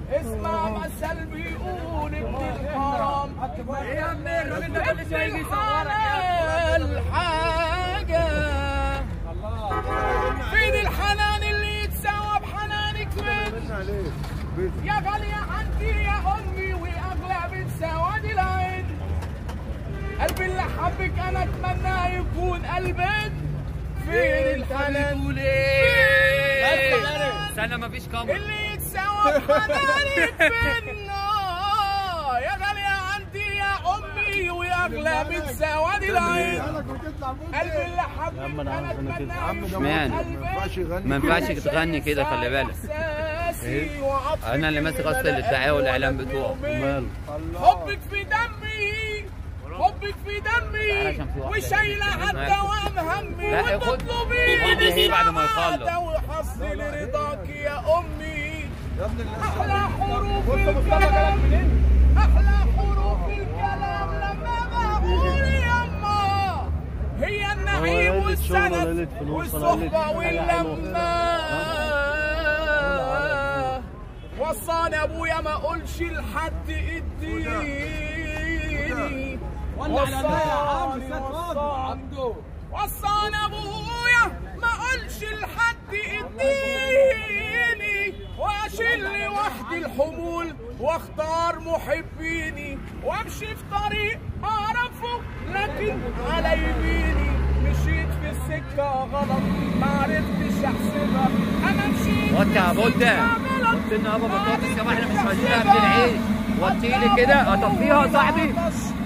اسمع مثل بيقول ابن الحرام يا ابن الراجل ده كل شويه يجي يصورك الحاجة فين الحنان اللي يتساوى بحنانك فين يا غالية عندي يا أمي وأغلى من سواد العين قلبي اللي حبك أنا أتمنى يكون قلبك فين الحنان تقول ايه استنى مفيش كاميرا اللي يتساوى بحنانك فين آه، يا غالية عندي يا أمي وأغلى من سواد العين قلبي اللي حبك أنا أتمنى يكون اشمعنى؟ قلبك ما ينفعش تغني كده خلي بالك انا اللي ماسك اصل الدعايه والاعلان بتوعه ماله حبك في دمي حبك في دمي عشان في واحدة وشايلة عالدوام همي لا، خد- خد وتطلبي دي بعد ما يخلص. وحصل رضاك يا امي احلى حروف الكلام احلى حروف الكلام لما بقول يما هي النعيم هو ليلة شغل ولا والسند ليلة فلوس ولا والصحبة ليلة حاجة حلوة؟ واللمة وصاني ابويا ما اقولش لحد اديني وصاني وصاني وصاني ابويا ما اقولش لحد اديني واشيل لوحدي الحمول واختار محبيني وامشي في طريق اعرفه لكن على يميني مشيت في السكه غلط ما عرفتش احسبها انا مشيت وانت يا في بودة السكة غلط، قلت لنا يابا ما بطاطس يابا احنا مش عرفتش عايزين قبل أحسبها. العيش وطيلي كده اطفيها يا صاحبي غلط.